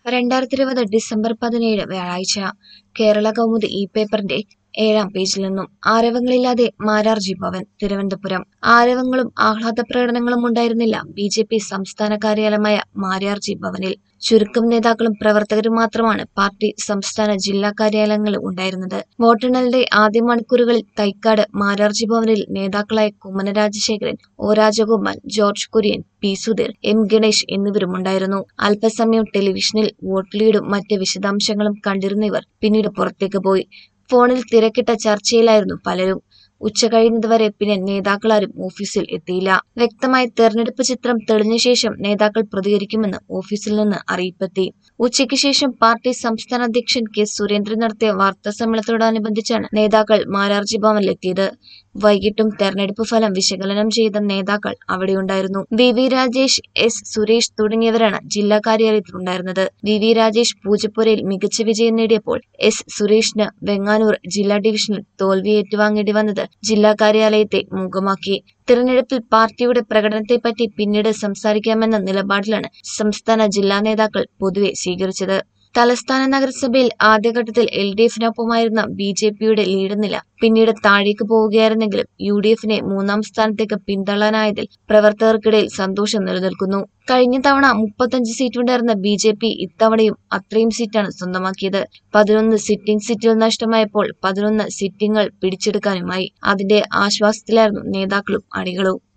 രണ്ടായിരത്തി ഇരുപത് ഡിസംബർ പതിനേഴ് വ്യാഴാഴ്ച കേരള കൗമുദി ഈ പേപ്പറിന്റെ ഏഴാം പേജിൽ നിന്നും ആരവങ്ങളില്ലാതെ മാരാർജി ഭവൻ തിരുവനന്തപുരം ആരവങ്ങളും ആഹ്ലാദ പ്രകടനങ്ങളും ഉണ്ടായിരുന്നില്ല ബി ജെ പി സംസ്ഥാന കാര്യാലയമായ മാരാർജി ഭവനിൽ ചുരുക്കം നേതാക്കളും പ്രവർത്തകരും മാത്രമാണ് പാർട്ടി സംസ്ഥാന ജില്ലാ കാര്യാലയങ്ങളിൽ ഉണ്ടായിരുന്നത് വോട്ടെണ്ണലിന്റെ ആദ്യ മണിക്കൂറുകളിൽ തൈക്കാട് മാരാർജി ഭവനിൽ നേതാക്കളായ Kummanam Rajasekharan O Rajagopal George Kurian P Sudheer M Ganesh എന്നിവരുമുണ്ടായിരുന്നു അല്പസമയം ടെലിവിഷനിൽ വോട്ട് ലീഡും മറ്റ് വിശദാംശങ്ങളും കണ്ടിരുന്ന ഇവർ പിന്നീട് പുറത്തേക്ക് പോയി ഫോണിൽ തിരക്കിട്ട ചർച്ചയിലായിരുന്നു പലരും ഉച്ച കഴിയുന്നതുവരെ പിന്നെ നേതാക്കളാരും ഓഫീസിൽ എത്തിയില്ല വ്യക്തമായ തെരഞ്ഞെടുപ്പ് ചിത്രം തെളിഞ്ഞ ശേഷം നേതാക്കൾ പ്രതികരിക്കുമെന്ന് ഓഫീസിൽ നിന്ന് അറിയിപ്പെത്തി ഉച്ചയ്ക്ക് ശേഷം പാർട്ടി സംസ്ഥാന അധ്യക്ഷൻ കെ സുരേന്ദ്രൻ നടത്തിയ വാർത്താ സമ്മേളനത്തോടനുബന്ധിച്ചാണ് നേതാക്കൾ മാരാർജി ഭവനിലെത്തിയത് വൈകിട്ടും തെരഞ്ഞെടുപ്പ് ഫലം വിശകലനം ചെയ്ത നേതാക്കൾ അവിടെയുണ്ടായിരുന്നു V V Rajesh S Suresh തുടങ്ങിയവരാണ് ജില്ലാ കാര്യാലയത്തിലുണ്ടായിരുന്നത് വി വി രാജേഷ് പൂജപ്പുരയിൽ മികച്ച വിജയം നേടിയപ്പോൾ എസ് സുരേഷിന് വെങ്ങാനൂർ ജില്ലാ ഡിവിഷനിൽ തോൽവി ഏറ്റുവാങ്ങേണ്ടി വന്നത് ജില്ലാ കാര്യാലയത്തെ മുഖമാക്കി തിരഞ്ഞെടുപ്പിൽ പാർട്ടിയുടെ പ്രകടനത്തെപ്പറ്റി പിന്നീട് സംസാരിക്കാമെന്ന നിലപാടിലാണ് സംസ്ഥാന ജില്ലാ നേതാക്കൾ പൊതുവെ സ്വീകരിച്ചത് തലസ്ഥാന നഗരസഭയിൽ ആദ്യഘട്ടത്തിൽ എൽ ഡി എഫിനൊപ്പമായിരുന്ന ബി ജെ പിയുടെ ലീഡ് നില പിന്നീട് താഴേക്ക് പോവുകയായിരുന്നെങ്കിലും യു ഡി എഫിനെ മൂന്നാം സ്ഥാനത്തേക്ക് പിന്തള്ളാനായതിൽ പ്രവർത്തകർക്കിടയിൽ സന്തോഷം നിലനിൽക്കുന്നു കഴിഞ്ഞ തവണ മുപ്പത്തഞ്ച് സീറ്റുണ്ടായിരുന്ന ബി ജെ പി ഇത്തവണയും അത്രയും സീറ്റാണ് സ്വന്തമാക്കിയത് പതിനൊന്ന് സിറ്റിംഗ് സീറ്റുകൾ നഷ്ടമായപ്പോൾ പതിനൊന്ന് സിറ്റിംഗുകൾ പിടിച്ചെടുക്കാനുമായി അതിന്റെ ആശ്വാസത്തിലായിരുന്നു നേതാക്കളും അണികളും